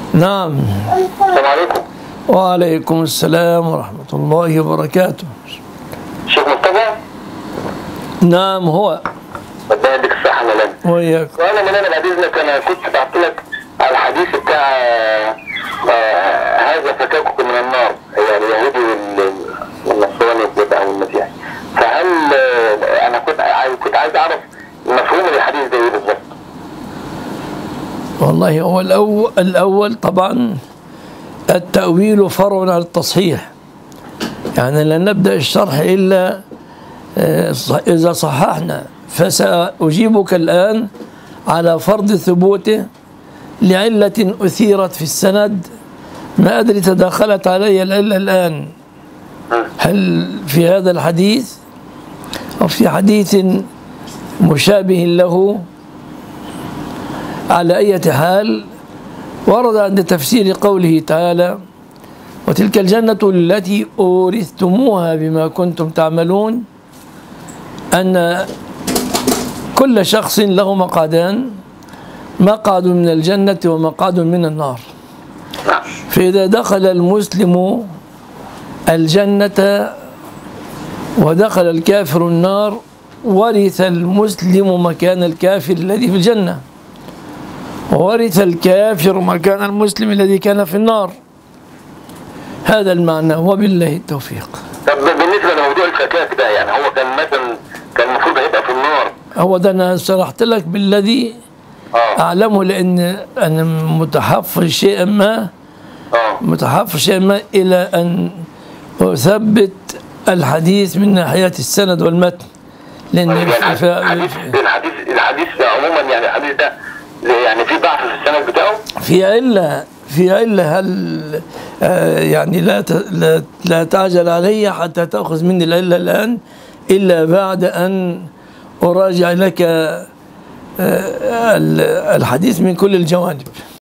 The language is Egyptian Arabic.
نعم السلام عليكم وعليكم السلام ورحمة الله وبركاته شيخ مصطفى نعم هو ربنا يديك الصحة ملام وياك وانا من انا بعد اذنك انا كنت بعت لك على الحديث بتاع آه، هذا فكاككم من النار يعني اليهودي وال- والنصراني والبدع والمسيحي فهل آه، انا كنت عايز كنت عايز اعرف مفهوم الحديث ده ايه بالظبط والله هو الأول, الأول طبعا التأويل فرع على التصحيح يعني لن نبدأ الشرح إلا آه، ص- إذا صححنا فسأجيبك الآن على فرض ثبوته لعلة أثيرت في السند ما أدري تداخلت علي العلة الآن هل في هذا الحديث أو في حديث مشابه له على أي حال ورد عند تفسير قوله تعالى وتلك الجنة التي أورثتموها بما كنتم تعملون أن كل شخص له مقعدان مقعد من الجنة ومقعد من النار نعم فإذا دخل المسلم الجنة ودخل الكافر النار ورث المسلم مكان الكافر الذي في الجنة وورث الكافر مكان المسلم الذي كان في النار هذا المعنى وبالله التوفيق طب بالنسبه لموضوع الفكاك ده يعني هو كان مثلا كان المفروض هيبقى في النار هو ده أنا شرحت لك بالذي اه أعلمه لأن أنا متحفظ شيئا ما اه متحفظ شيئا ما إلى أن أثبت الحديث من ناحية السند والمتن لأن يعني ف- الحديث الحديث الحديث عموما يعني الحديث ده يعني في ضعف في السند بتاعه في علة في علة هل آه، يعني لا ت- لا, لا تعجل علي حتى تأخذ مني العلة الآن إلا بعد أن أراجع لك آه، ال- الحديث من كل الجوانب